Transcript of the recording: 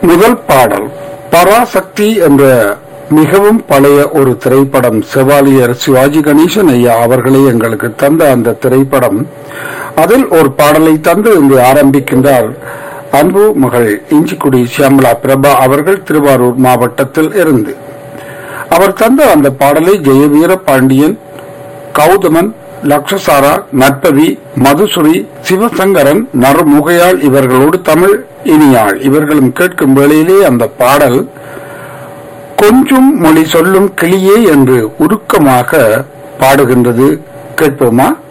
முதல் பாடல் பராசக்தி என்ற மிகவும் பழைய ஒரு திரைப்படம் செவாலியர் சிவாஜி கணேசன் ஐயா அவர்களே எங்களுக்கு தந்த அந்த திரைப்படம் அதில் ஒரு பாடலை தந்து இங்கு ஆரம்பிக்கின்றார் அன்பு மகள் இஞ்சிக்குடி சியாமலா பிரபா அவர்கள் திருவாரூர் மாவட்டத்தில் இருந்து அவர் தந்த அந்த பாடலை ஜெயவீர பாண்டியன் கௌதமன் லக்ஷசாரா நட்பவி மதுசுரி சிவசங்கரன் நறுமுகையாள் இவர்களோடு தமிழ் இனியாள் இவர்களும் கேட்கும் வேளையிலே அந்த பாடல் கொஞ்சம் மொழி சொல்லும் கிளியே என்று உருக்கமாக பாடுகின்றது கேட்போமா